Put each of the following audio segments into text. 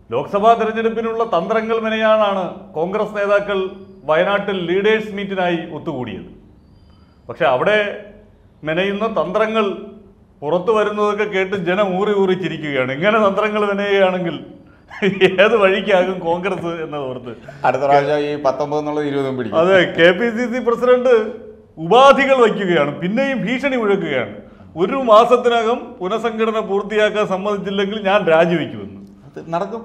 ലോക്സഭാ തെരഞ്ഞെടുപ്പിനുള്ള തന്ത്രങ്ങൾ മെനയാനാണ് കോൺഗ്രസ് നേതാക്കൾ വയനാട്ടിൽ ലീഡേഴ്സ് മീറ്റിനായി ഒത്തുകൂടിയത് പക്ഷെ അവിടെ മെനയുന്ന തന്ത്രങ്ങൾ പുറത്തു വരുന്നതൊക്കെ കേട്ട് ജനം ഊറി ഊറി ചിരിക്കുകയാണ് ഇങ്ങനെ തന്ത്രങ്ങൾ മെനയുകയാണെങ്കിൽ ഏത് വഴിക്കാകും കോൺഗ്രസ് എന്നതോർത്ത് അടുത്ത പ്രാവശ്യം ഈ പത്തൊമ്പത് എന്നുള്ളത് ഇരുപതും പിടിക്കും അതെ K P C C president ഉപാധികൾ വയ്ക്കുകയാണ് പിന്നെയും ഭീഷണി മുഴക്കുകയാണ് ഒരു മാസത്തിനകം പുനഃസംഘടന പൂർത്തിയാക്കാൻ സമ്മതിച്ചില്ലെങ്കിൽ ഞാൻ രാജിവെക്കുമെന്ന് അത് നടക്കും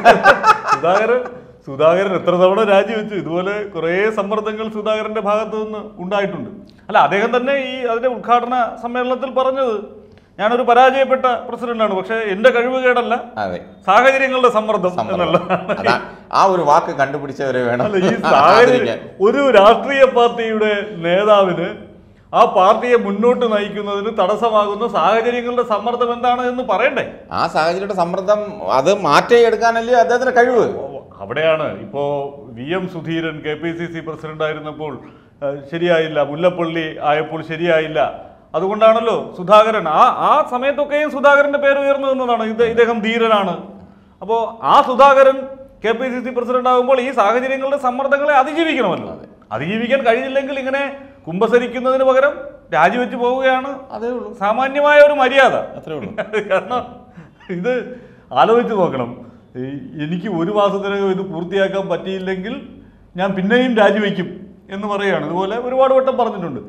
സുധാകരൻ സുധാകരൻ എത്ര തവണ രാജിവെച്ചു ഇതുപോലെ കുറേ സമ്മർദ്ദങ്ങൾ സുധാകരന്റെ ഭാഗത്തു നിന്ന് ഉണ്ടായിട്ടുണ്ട് അല്ല അദ്ദേഹം തന്നെ ഈ അതിന്റെ ഉദ്ഘാടന സമ്മേളനത്തിൽ പറഞ്ഞത് ഞാനൊരു പരാജയപ്പെട്ട പ്രസിഡന്റാണ് പക്ഷേ എന്റെ കഴിവുകേടല്ല അതെ സാഹചര്യങ്ങളുടെ സമ്മർദ്ദം സമ്മർദ്ദം. എന്നുള്ളതാണ് അതാ ആ ഒരു വാക്ക് കണ്ടുപിടിച്ചവരെ വേണം അല്ല ഈ സാഹചര്യം ആദരിക്കാൻ. ഒരു രാഷ്ട്രീയ പാർട്ടിയുടെ നേതാവിന് ആ പാർട്ടിയെ മുന്നോട്ട് നയിക്കുന്നതിന് തടസ്സമാകുന്ന സാഹചര്യങ്ങളുടെ സമ്മർദ്ദം എന്താണ് എന്ന് പറയണ്ടേ ആ സാഹചര്യയുടെ സമ്മർദ്ദം അത് മാറ്റിയെടുക്കാനല്ലേ അദ്ദേഹത്തിന്റെ കഴിവ് അവിടെയാണ് ഇപ്പോ V M Sudheeran K P C C president ആയിരുന്നപ്പോൾ ഏഹ്, ശരിയായില്ല മുല്ലപ്പള്ളി ആയപ്പോൾ ശരിയായില്ല അതുകൊണ്ടാണല്ലോ സുധാകരൻ ആ ആ സമയത്തൊക്കെയും സുധാകരന്റെ പേര് ഉയർന്നു നിന്നതാണ് ഇത് ഇദ്ദേഹം ധീരനാണ് അപ്പോൾ ആ Sudhakaran K P C C president ആകുമ്പോൾ ഈ സാഹചര്യങ്ങളുടെ സമ്മർദ്ദങ്ങളെ അതിജീവിക്കണമല്ലോ അതിജീവിക്കാൻ കഴിഞ്ഞില്ലെങ്കിൽ ഇങ്ങനെ കുമ്പസരിക്കുന്നതിന് പകരം രാജിവെച്ച് പോവുകയാണ് അതേ ഉള്ളൂ സാമാന്യമായ ഒരു മര്യാദ അത്രേ ഉള്ളൂ കാരണം ഇത് ആലോചിച്ച് നോക്കണം ഈ എനിക്ക് ഒരു മാസത്തിനകം ഇത് പൂർത്തിയാക്കാൻ പറ്റിയില്ലെങ്കിൽ ഞാൻ പിന്നെയും രാജിവെക്കും എന്ന് പറയുകയാണ് ഇതുപോലെ ഒരുപാട് വട്ടം പറഞ്ഞിട്ടുണ്ട്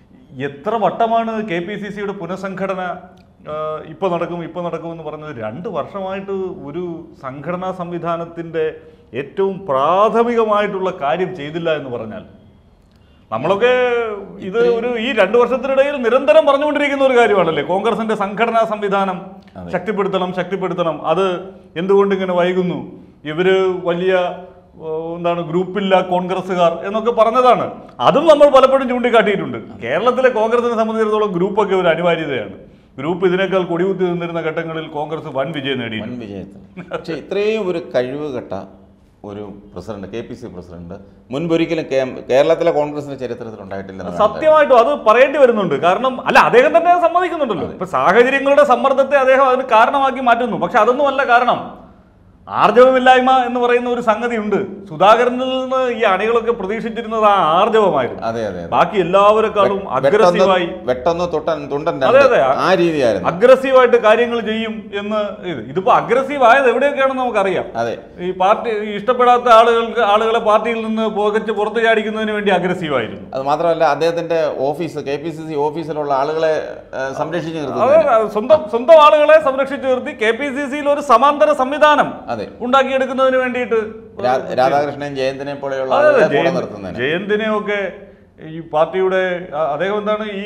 എത്ര വട്ടമാണ് കെ പി സി സിയുടെ പുനഃസംഘടന ആ, ഇപ്പൊ നടക്കും ഇപ്പൊ നടക്കും എന്ന് പറഞ്ഞത് രണ്ട് വർഷമായിട്ട് ഒരു സംഘടനാ സംവിധാനത്തിന്റെ ഏറ്റവും പ്രാഥമികമായിട്ടുള്ള കാര്യം ചെയ്തില്ല എന്ന് പറഞ്ഞാൽ നമ്മളൊക്കെ ഇത് ഒരു ഈ രണ്ടു വർഷത്തിനിടയിൽ നിരന്തരം പറഞ്ഞുകൊണ്ടിരിക്കുന്ന ഒരു കാര്യമാണല്ലേ കോൺഗ്രസിന്റെ സംഘടനാ സംവിധാനം ശക്തിപ്പെടുത്തണം ശക്തിപ്പെടുത്തണം അത് എന്തുകൊണ്ട് ഇങ്ങനെ വൈകുന്നു ഇവര് വലിയ ഏഹ്, എന്താണ് ഗ്രൂപ്പില്ല കോൺഗ്രസ്സുകാർ എന്നൊക്കെ പറഞ്ഞതാണ് അതും നമ്മൾ പലപ്പോഴും ചൂണ്ടിക്കാട്ടിയിട്ടുണ്ട് കേരളത്തിലെ കോൺഗ്രസിനെ സംബന്ധിച്ചിടത്തോളം ഗ്രൂപ്പൊക്കെ ഒരു അനിവാര്യതയാണ് ഗ്രൂപ്പ് ഇതിനേക്കാൾ കൊടികുത്തി നിന്നിരുന്ന ഘട്ടങ്ങളിൽ കോൺഗ്രസ് വൻ വിജയം നേടി വൻ വിജയത്തിന് പക്ഷെ ഇത്രയും ഒരു കഴിവ് കെട്ട ഒരു president K P C president മുൻപൊരിക്കലും കേ- കേരളത്തിലെ കോൺഗ്രസിന്റെ ചരിത്രത്തിൽ ഉണ്ടായിട്ടില്ല സത്യമായിട്ടും അത് പറയേണ്ടി വരുന്നുണ്ട് കാരണം അല്ല അദ്ദേഹം തന്നെ അത് സമ്മതിക്കുന്നുണ്ടല്ലോ ഇപ്പൊ സാഹചര്യങ്ങളുടെ സമ്മർദ്ദത്തെ അദ്ദേഹം അതിന് കാരണമാക്കി മാറ്റുന്നു പക്ഷെ അതൊന്നുമല്ല കാരണം ആർജവമില്ലായ്മ എന്ന് പറയുന്ന ഒരു സംഗതി ഉണ്ട് സുധാകരനിൽ നിന്ന് ഈ അണികളൊക്കെ പ്രതീക്ഷിച്ചിരുന്നത് ആ ആർജവമായിരുന്നു അതെ അതെ അതെ. ബാക്കി എല്ലാവരെക്കാളും അഗ്രസീവായി വെട്ടൊന്ന് തൊട്ടൻ തുണ്ടൻ രണ്ട്. അതെ, അതെ. ആ രീതിയായിരുന്നു അഗ്രസീവായിട്ട് കാര്യങ്ങൾ ചെയ്യും എന്ന് ഇത് ഇതിപ്പോ അഗ്രസീവ് ആയത് എവിടെയൊക്കെയാണെന്ന് നമുക്കറിയാം അതെ ഈ പാർട്ടി ഈ ഇഷ്ടപ്പെടാത്ത ആളുകൾക്ക് ആളുകളെ പാർട്ടിയിൽ നിന്ന് പുകച്ച് പുറത്തു ചാടിക്കുന്നതിന് വേണ്ടി അഗ്രസീവായിരുന്നു അത് മാത്രമല്ല അദ്ദേഹത്തിന്റെ office K P C C ഓഫീസിലുള്ള ആളുകളെ ഏഹ്, സംരക്ഷിച്ച് അതെ നിർത്തുന്നത് അതെ, സ്വന്തം സ്വന്തം ആളുകളെ സംരക്ഷിച്ചു നിർത്തി കെ പി സി സിയിൽ ഒരു സമാന്തര സംവിധാനം അതെ ഉണ്ടാക്കിയെടുക്കുന്നതിന് വേണ്ടിയിട്ട് രാ- രാധാകൃഷ്ണൻ ജയന്തിനെ പോലെയുള്ള അതെ, അതെ, ആളുകളെ കൂടെ ജയന്ത്- നിർത്തുന്നതിന് ജയന്തിനെയൊക്കെ ഈ പാർട്ടിയുടെ അ- അദ്ദേഹം എന്താണ് ഈ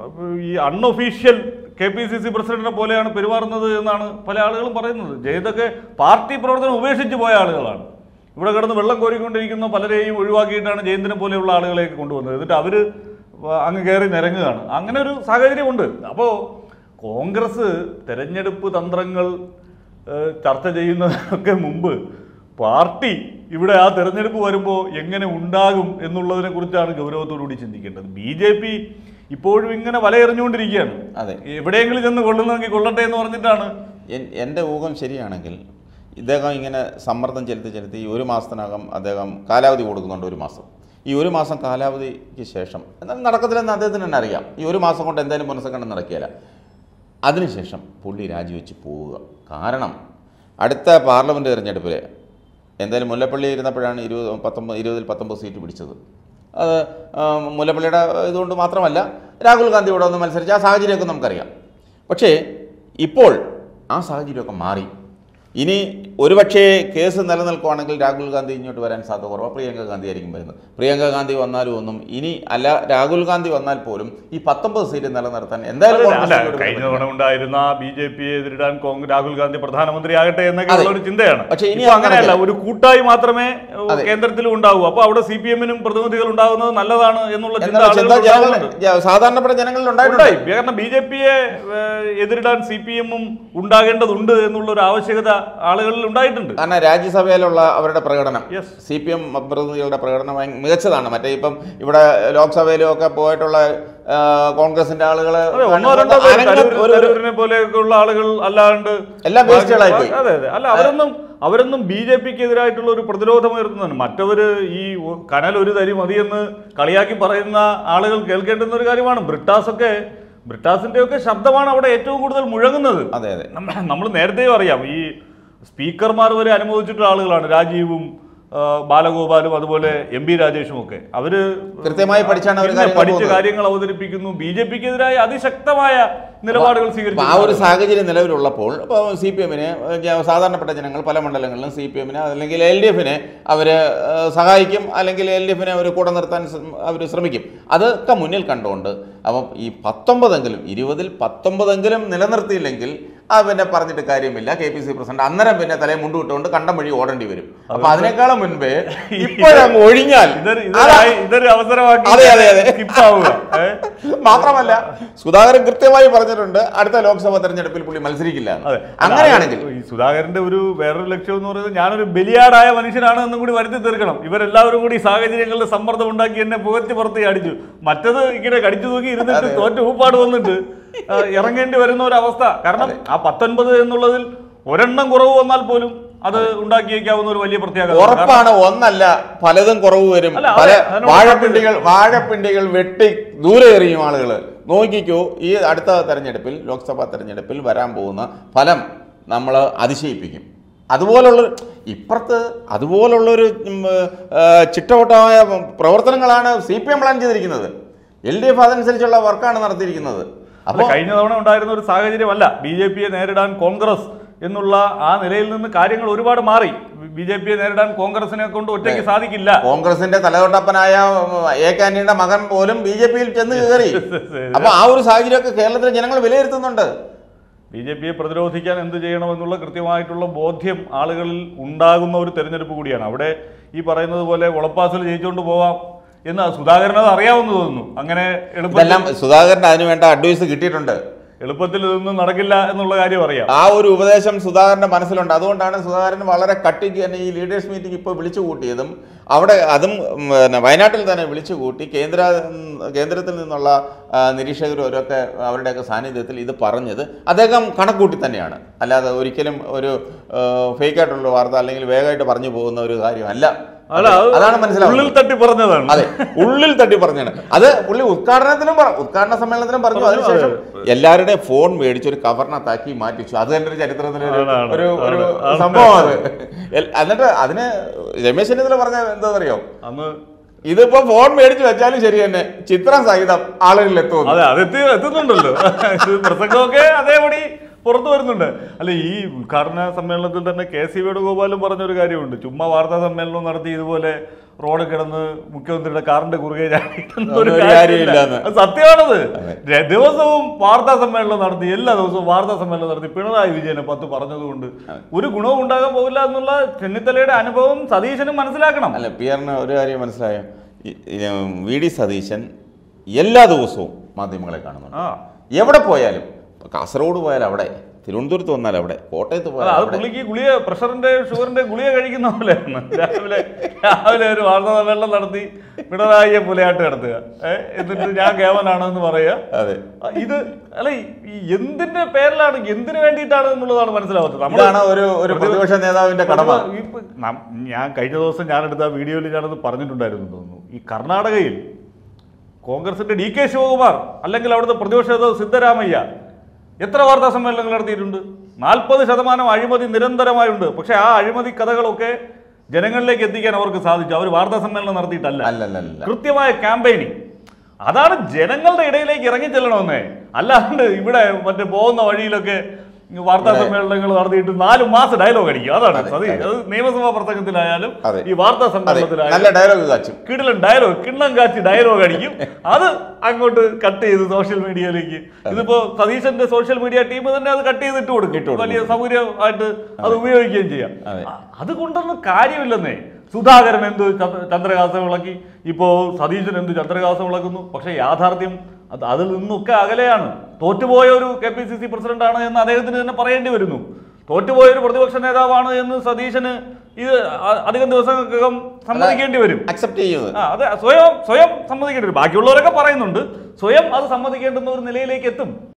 ഈ unofficial K P C C പ്രസിഡന്റിനെ പോലെയാണ് പെരുമാറുന്നത് എന്നാണ് പല ആളുകളും പറയുന്നത് ജയന്തൊക്കെ പാർട്ടി പ്രവർത്തനം ഉപേക്ഷിച്ച് പോയ ആളുകളാണ് ഇവിടെ കിടന്ന് വെള്ളം കോരിക്കൊണ്ടിരിക്കുന്ന പലരെയും ഒഴിവാക്കിയിട്ടാണ് ജയന്തിനെ പോലെയുള്ള ആളുകളെയൊക്കെ കൊണ്ടുവന്നത് എന്നിട്ട് അവര് അങ്ങ് കയറി നിരങ്ങുകയാണ് അങ്ങനെ ഒരു സാഹചര്യമുണ്ട് അപ്പോൾ കോൺഗ്രസ് തെരഞ്ഞെടുപ്പ് തന്ത്രങ്ങൾ ഏഹ്, ചർച്ച ചെയ്യുന്നതിനൊക്കെ മുമ്പ് പാർട്ടി ഇവിടെ ആ തെരഞ്ഞെടുപ്പ് വരുമ്പോൾ എങ്ങനെ ഉണ്ടാകും എന്നുള്ളതിനെ കുറിച്ചാണ് ഗൗരവത്തോടുകൂടി ചിന്തിക്കേണ്ടത് ബി ജെ പി ഇപ്പോഴും ഇങ്ങനെ വലയെറിഞ്ഞുകൊണ്ടിരിക്കുകയാണ് അതെ എവിടെയെങ്കിലും ചെന്ന് കൊള്ളുന്നെങ്കിൽ കൊള്ളട്ടെ എന്ന് പറഞ്ഞിട്ടാണ് എൻ- എൻ്റെ ഊഹം ശരിയാണെങ്കിൽ ഇദ്ദേഹം ഇങ്ങനെ സമ്മർദ്ദം ചെലുത്തി ചെലുത്തി ഈ ഒരു മാസത്തിനകം അദ്ദേഹം കാലാവധി കൊടുക്കുന്നുണ്ട് ഒരു മാസം ഈ ഒരു മാസം കാലാവധിക്ക് ശേഷം എന്നാൽ നടക്കത്തില്ലെന്ന് അദ്ദേഹത്തിന് തന്നെ അറിയാം ഈ ഒരു മാസം കൊണ്ട് എന്തായാലും പുനഃസംഘടന നടക്കില്ല അതിനുശേഷം പുള്ളി രാജിവെച്ച് പോവുക കാരണം അടുത്ത പാർലമെൻറ്റ് തിരഞ്ഞെടുപ്പിൽ എന്തായാലും മുല്ലപ്പള്ളി ഇരുന്നപ്പോഴാണ് ഇരുപത് പത്തൊമ്പത് ഇരുപതിൽ പത്തൊമ്പത് സീറ്റ് പിടിച്ചത് അത് ആ, മുല്ലപ്പള്ളിയുടെ ഇതുകൊണ്ട് മാത്രമല്ല രാഹുൽ ഗാന്ധി ഇവിടെ ഒന്ന് മത്സരിച്ച ആ സാഹചര്യമൊക്കെ നമുക്കറിയാം പക്ഷേ ഇപ്പോൾ ആ സാഹചര്യമൊക്കെ മാറി ഇനി ഒരുപക്ഷേ കേസ് നിലനിൽക്കുവാണെങ്കിൽ രാഹുൽ ഗാന്ധി ഇങ്ങോട്ട് വരാൻ സാധ്യത കുറവാണ് പ്രിയങ്ക ഗാന്ധി ആയിരിക്കും വരുന്നത് പ്രിയങ്ക ഗാന്ധി വന്നാലും ഒന്നും ഇനി അല്ല രാഹുൽ ഗാന്ധി വന്നാൽ പോലും ഈ പത്തൊമ്പത് സീറ്റ് നിലനിർത്താൻ എന്തായാലും അല്ല കോൺഗ്രസ് ഇങ്ങോട്ട് കഴിഞ്ഞ വരും. തവണ ഉണ്ടായിരുന്ന ബി ജെ പിയെ എതിരിടാൻ കോൺഗ്രസ് രാഹുൽ ഗാന്ധി പ്രധാനമന്ത്രിയാകട്ടെ എന്നൊക്കെ അതെ. ഉള്ള ഒരു ചിന്തയാണ് പക്ഷേ ഇനി ഇപ്പൊ അങ്ങനെ അങ്ങനെയല്ല ഒരു കൂട്ടായി മാത്രമേ ഏഹ്, അതെ. കേന്ദ്രത്തിലും ഉണ്ടാവൂ അപ്പൊ അവിടെ സി പി എമ്മിനും പ്രതിനിധികൾ ഉണ്ടാകുന്നത് നല്ലതാണ് എന്നുള്ള ചിന്ത എന്നുള്ള ചിന്ത ആളുകൾക്ക് ജനങ്ങൾ ഉണ്ടാകുന്നുണ്ട്. ജ- സാധാരണപ്പെട്ട ജനങ്ങളിൽ ഉണ്ടായിട്ടുണ്ട് ഉണ്ടായി കാരണം ബി ജെ പിയെ എതിരിടാൻ സി പി എമ്മും ഉണ്ടാകേണ്ടതുണ്ട് എന്നുള്ള ഒരു ആവശ്യകത ആളുകളിൽ ഉണ്ടായിട്ടുണ്ട് കാരണം രാജ്യസഭയിലുള്ള അവരുടെ പ്രകടനം Yes. സി പി എം പ്രതിനിധികളുടെ പ്രകടനം ഭയ- മികച്ചതാണ് മറ്റേ ഇപ്പം ഇവിടെ ലോക്സഭയിലും ഒക്കെ പോയിട്ടുള്ള ആ, കോൺഗ്രസിന്റെ ആളുകൾ അതെ ഒന്നോ രണ്ടോ പേര് തരൂർ- തരൂരിനെ പോലെയൊക്കെ ഉള്ള ആളുകൾ അല്ലാണ്ട് എല്ലാം വേസ്റ്റുകളായി പോയി. അതെ അതെ അല്ല അവരൊന്നും അവരൊന്നും ബി ജെ പിക്ക് എതിരായിട്ടുള്ള ഒരു പ്രതിരോധം ഉയർത്തുന്നതാണ് മറ്റവര് ഈ ഒ- കനൽ ഒരു തരി മതിയെന്ന് കളിയാക്കി പറയുന്ന ആളുകൾ കേൾക്കേണ്ടുന്ന ഒരു കാര്യമാണ് ബ്രിട്ടാസൊക്കെ ബ്രിട്ടാസിന്റെ ഒക്കെ ശബ്ദമാണ് അവിടെ ഏറ്റവും കൂടുതൽ മുഴങ്ങുന്നത് അതെ അതെ നമ്മൾ നേരത്തെയും അറിയാം ഈ സ്പീക്കർമാർ വരെ അനുഭവിച്ചിട്ടുള്ള ആളുകളാണ് രാജീവും ആ, ബാലഗോപാലും അതുപോലെ എം പി രാജേഷും ഒക്കെ അവര് കൃത്യമായി പഠിച്ചാണ് അവര് പിന്നെ കാര്യങ്ങൾ പഠിച്ച പോകുന്നത്. കാര്യങ്ങൾ അവതരിപ്പിക്കുന്നു ബി ജെ പിക്ക് എതിരായ അതിശക്തമായ നിലപാടുകൾ അപ്പൊ സ്വീകരിച്ചു ആ ഒരു സാഹചര്യം നിലവിലുള്ളപ്പോൾ ഇപ്പോൾ സി പി എമ്മിന് സാധാരണപ്പെട്ട ജനങ്ങൾ പല മണ്ഡലങ്ങളിലും സി പി എമ്മിന് അല്ലെങ്കിൽ എൽ ഡി എഫിനെ അവർ സഹായിക്കും അല്ലെങ്കിൽ എൽ ഡി എഫിനെ അവർ കൂടെ നിർത്താൻ അവർ ശ്രമിക്കും അതൊക്കെ മുന്നിൽ കണ്ടുകൊണ്ട് അപ്പം ഈ പത്തൊമ്പതെങ്കിലും ഇരുപതിൽ പത്തൊമ്പതെങ്കിലും നിലനിർത്തിയില്ലെങ്കിൽ ആ പിന്നെ പറഞ്ഞിട്ട് കാര്യമില്ല കെ പി സി പ്രസിഡന്റ് അന്നേരം പിന്നെ തലയെ മുണ്ടുവിട്ടുകൊണ്ട് കണ്ടം വഴി ഓടേണ്ടി വരും അപ്പൊ അതിനേക്കാളും മുൻപേ ഇപ്പോഴങ്ങ് ഒഴിഞ്ഞാൽ ഇതൊരു അതാ- ഇതൊരു ഇതൊരു അവസരമാക്കി അതെ, അതെ, അതെ. skip ആവുക ഏ? മാത്രമല്ല സുധാകരൻ കൃത്യമായി പറഞ്ഞിട്ടുണ്ട് അടുത്ത ലോക്സഭാ തെരഞ്ഞെടുപ്പിൽ പുള്ളി മത്സരിക്കില്ല എന്ന്. അതെ. അങ്ങനെയാണെങ്കിൽ ഈ സുധാകരന്റെ ഒരു വേറൊരു ലക്ഷ്യം എന്ന് പറയുന്നത് ഞാനൊരു ബലിയാടായ മനുഷ്യനാണ് എന്നും കൂടി വരുത്തി തീർക്കണം ഇവരെല്ലാവരും കൂടി ഈ സാഹചര്യങ്ങളിൽ സമ്മർദ്ദം ഉണ്ടാക്കി എന്നെ പുകച്ച് പുറത്ത് അടിച്ചു മറ്റത് ഇങ്ങനെ കടിച്ചു തൂക്കി ഇരുന്നിട്ട് തോറ്റ ഊപ്പാട് വന്നിട്ട് ആ, ഇറങ്ങേണ്ടി വരുന്ന ഒരു അവസ്ഥ കാരണം ആ പത്തൊൻപത് എന്നുള്ളതിൽ ഒരെണ്ണം കുറവ് വന്നാൽ പോലും അത് ഉണ്ടാക്കിയേക്കാവുന്ന ഒരു വലിയ പ്രത്യേകത ഉറപ്പാണ് ഒന്നല്ല പലതും കുറവ് വരും അല്ല, പല അതെ, അതിനോട് വാഴപ്പിണ്ടികൾ വാഴപ്പിണ്ടികൾ വെട്ടി ദൂരെ എറിയും ആളുകൾ നോക്കിക്കോ ഈ അടുത്ത തെരഞ്ഞെടുപ്പിൽ ലോക്സഭാ തെരഞ്ഞെടുപ്പിൽ വരാൻ പോകുന്ന ഫലം നമ്മൾ അതിശയിപ്പിക്കും അതുപോലുള്ള ഇപ്പുറത്ത് അതുപോലുള്ളൊരു ഉം, ഏ, ചിട്ടവട്ടമായ പ്രവർത്തനങ്ങളാണ് സി പി എം പ്ലാൻ ചെയ്തിരിക്കുന്നത് എൽ ഡി എഫ് അതനുസരിച്ചുള്ള വർക്കാണ് നടത്തിയിരിക്കുന്നത് അല്ല, അപ്പോൾ കഴിഞ്ഞ തവണ ഉണ്ടായിരുന്ന ഒരു സാഹചര്യമല്ല ബി ജെ പിയെ നേരിടാൻ കോൺഗ്രസ് എന്നുള്ള ആ നിലയിൽ നിന്ന് കാര്യങ്ങൾ ഒരുപാട് മാറി ബി ജെ പിയെ നേരിടാൻ കോൺഗ്രസിനെ കൊണ്ട് ഒറ്റയ്ക്ക് സാധിക്കില്ല കോൺഗ്രസിന്റെ തലതൊട്ടപ്പനായ എ കാന്റീന്റെ മകൻ പോലും ബി ജെ പിയിൽ ചെന്ന് കയറി അപ്പൊ ആ ഒരു സാഹചര്യമൊക്കെ കേരളത്തിലെ ജനങ്ങൾ വിലയിരുത്തുന്നുണ്ട് ബി ജെ പിയെ പ്രതിരോധിക്കാൻ എന്ത് ചെയ്യണമെന്നുള്ള കൃത്യമായിട്ടുള്ള ബോധ്യം ആളുകളിൽ ഉണ്ടാകുന്ന ഒരു തെരഞ്ഞെടുപ്പ് കൂടിയാണ് അവിടെ ഈ പറയുന്നത് പോലെ ഉളപ്പാസിൽ ജയിച്ചുകൊണ്ട് പോവാം എന്ന് സുധാകരൻ അത് അറിയാമെന്ന് തോന്നുന്നു അങ്ങനെ എളുപ്പത്തിൽ ഇതെല്ലാം സുധാകരന് അതിന് വേണ്ട അഡ്വൈസ് കിട്ടിയിട്ടുണ്ട് എളുപ്പത്തിൽ ഇതൊന്നും നടക്കില്ല എന്നുള്ള കാര്യം അറിയാം ആ ഒരു ഉപദേശം സുധാകരന്റെ മനസ്സിലുണ്ട് അതുകൊണ്ടാണ് സുധാകരൻ വളരെ കട്ടിക്ക് തന്നെ ഈ ലീഡേഴ്സ് മീറ്റിംഗ് ഇപ്പോൾ വിളിച്ചു കൂട്ടിയതും അവിടെ അതും ഉം, പിന്നെ വയനാട്ടിൽ തന്നെ വിളിച്ചു കൂട്ടി കേന്ദ്ര ഉം, കേന്ദ്രത്തിൽ നിന്നുള്ള ആ, നിരീക്ഷകരും അവരൊക്കെ അവരുടെയൊക്കെ സാന്നിധ്യത്തിൽ ഇത് പറഞ്ഞത് അദ്ദേഹം കണക്കൂട്ടി തന്നെയാണ് അല്ലാതെ ഒരിക്കലും ഒരു ഫേക്ക് ആയിട്ടുള്ള വാർത്ത അല്ലെങ്കിൽ വേഗമായിട്ട് പറഞ്ഞു പോകുന്ന ഒരു കാര്യമല്ല അല്ല അത് അതാണ് ഉള്ളിൽ മനസ്സിലാവുന്നത് തട്ടി പറഞ്ഞതാണ് അതെ ഉള്ളിൽ തട്ടി പറഞ്ഞാണ് അത് പുള്ളി ഉദ്ഘാടനത്തിനും പറ ഉദ്ഘാടന സമ്മേളനത്തിനും പറഞ്ഞു പറഞ്ഞു, അതിനുശേഷം എല്ലാവരുടെയും ഫോൺ മേടിച്ച് ഒരു കവറിനകത്താക്കി മാറ്റിച്ചു അത് തന്നെ ഒരു ചരിത്രത്തിലെ ഒരു- ആണ്, ആണ്, ഒരു ഒരു ആണ്, ആണ്. സംഭവം അത് എൽ- എന്നിട്ട് അതിന് രമേശ് ചെന്നിത്തല പറഞ്ഞ എന്താ അറിയോ അന്ന് ഇതിപ്പോ ഫോൺ മേടിച്ച് വെച്ചാലും ശരി തന്നെ ചിത്രം സഹിതം ആളുകളിൽ എത്തും അതെ അത് എത്തി എത്തുന്നുണ്ടല്ലോ ഇത് പ്രസംഗമൊക്കെ അതേപടി പുറത്തു വരുന്നുണ്ട് അല്ല ഈ ഉദ്ഘാടന സമ്മേളനത്തിൽ തന്നെ കെ സി വേണുഗോപാലും പറഞ്ഞൊരു കാര്യമുണ്ട് ചുമ്മാ വാർത്താ സമ്മേളനം നടത്തി ഇതുപോലെ റോഡ് കിടന്ന് മുഖ്യമന്ത്രിയുടെ കാറിന്റെ കുറുകെ ചാടിയിട്ടുള്ള ഒരു ഒരു കാര്യമില്ല. കാര്യമില്ലാന്ന്. അത് സത്യമാണത് ര- ദിവസവും വാർത്താ സമ്മേളനം നടത്തി എല്ലാ ദിവസവും വാർത്താ സമ്മേളനം നടത്തി പിണറായി വിജയനെ പത്ത് പറഞ്ഞതുകൊണ്ട് ഒരു ഗുണവും ഉണ്ടാകാൻ പോകില്ല എന്നുള്ള ചെന്നിത്തലയുടെ അനുഭവം സതീശനും മനസ്സിലാക്കണം അല്ല പി ആറിന് ഒരു കാര്യം മനസ്സിലായോ ഈ- ഈ, ഉം, വി ഡി സതീശൻ എല്ലാ ദിവസവും മാധ്യമങ്ങളെ കാണുന്നുണ്ട് ആ എവിടെ പോയാലും ഇപ്പൊ കാസർഗോഡ് പോയാൽ അവിടെ തിരുവനന്തപുരത്ത് വന്നാൽ അവിടെ കോട്ടയത്ത് അല്ല പോയാൽ അത് അവിടെ പുള്ളിക്ക് ഗുളിക പ്രഷറിന്റെ ഷുഗറിന്റെ ഗുളിക കഴിക്കുന്ന പോലെയാണ് രാവിലെ രാവിലെ ഒരു വാർത്താ സമ്മേളനം നടത്തി പിണറായിയെ പുലയാട്ട് നടത്തുക ഏ, എന്നിട്ട് ഞാൻ കേവനാണെന്ന് പറയുക അതെ ആ, ഇത് അല്ല ഈ എന്തിന്റെ പേരിലാണ് എന്തിനു വേണ്ടിയിട്ടാണ് എന്നുള്ളതാണ് മനസ്സിലാവാത്തത് നമ്മള് ഇതാണ് ഒരു ഒരു പ്രതിപക്ഷ നേതാവിന്റെ കടമ ഇപ്പൊ നം- ഞാൻ കഴിഞ്ഞ ദിവസം ഞാനെടുത്ത വീഡിയോയിൽ ഞാനത് പറഞ്ഞിട്ടുണ്ടായിരുന്നു എന്ന് തോന്നുന്നു ഈ കർണാടകയിൽ കോൺഗ്രസിന്റെ ഡി കെ ശിവകുമാർ അല്ലെങ്കിൽ അവിടുത്തെ പ്രതിപക്ഷ നേതാവ് സിദ്ധരാമയ്യ എത്ര വാർത്താ സമ്മേളനങ്ങൾ നടത്തിയിട്ടുണ്ട് നാൽപ്പത് ശതമാനം അഴിമതി നിരന്തരമായുണ്ട് പക്ഷെ ആ അഴിമതി കഥകളൊക്കെ ജനങ്ങളിലേക്ക് എത്തിക്കാൻ അവർക്ക് സാധിച്ചു അവർ വാർത്താ സമ്മേളനം നടത്തിയിട്ടല്ല അല്ലല്ലല്ല കൃത്യമായ ക്യാമ്പയിനിങ് അതാണ് ജനങ്ങളുടെ ഇടയിലേക്ക് ഇറങ്ങി ചെല്ലണമെന്നേ അല്ലാണ്ട് ഇവിടെ മറ്റേ പോകുന്ന വഴിയിലൊക്കെ വാർത്താ സമ്മേളനങ്ങൾ നടത്തിയിട്ട് നാല് മാസം ഡയലോഗ് അടിക്കും അതാണ് സതി അത് നിയമസഭാ പ്രസംഗത്തിലായാലും അതെ. ഈ വാർത്താ അതെ സമ്മേളനത്തിലായാലും നല്ല ഡയലോഗ് കാച്ചും കിടിലൻ ഡയലോഗ് കിണ്ണം കാച്ചി ഡയലോഗ് അടിക്കും അത് അങ്ങോട്ട് കട്ട് ചെയ്ത് സോഷ്യൽ മീഡിയയിലേക്ക് ഇതിപ്പോ സതീശന്റെ സോഷ്യൽ മീഡിയ ടീം തന്നെ അത് കട്ട് ചെയ്തിട്ട് കൊടുക്കും വലിയ സൗകര്യമായിട്ട് അത് ഉപയോഗിക്കുകയും ചെയ്യാം അതെ. അ- അതുകൊണ്ടൊന്നും കാര്യമില്ലെന്നേ സുധാകരൻ എന്ത് ചന്ദ്- ചന്ദ്രഹാസം വിളക്കി ഇപ്പോ സതീശൻ എന്ത് ചന്ദ്രഹാസം വിളക്കുന്നു പക്ഷെ യാഥാർത്ഥ്യം അത് അതിൽ നിന്നൊക്കെ അകലെയാണ് തോറ്റുപോയ ഒരു കെ പി സി സി പ്രസിഡന്റാണ് എന്ന് അദ്ദേഹത്തിന് തന്നെ പറയേണ്ടി വരുന്നു തോറ്റുപോയ ഒരു പ്രതിപക്ഷ നേതാവാണ് എന്ന് സതീശന് ഇത് അ- അധികം ദിവസങ്ങൾക്കകം സമ്മതിക്കേണ്ടി വരും അക്സെപ്റ്റ് ചെയ്യുന്നത് ആ അതെ സ്വയം സ്വയം സമ്മതിക്കേണ്ടി വരും ബാക്കിയുള്ളവരൊക്കെ പറയുന്നുണ്ട് സ്വയം അത് സമ്മതിക്കേണ്ടുന്ന ഒരു നിലയിലേക്ക് എത്തും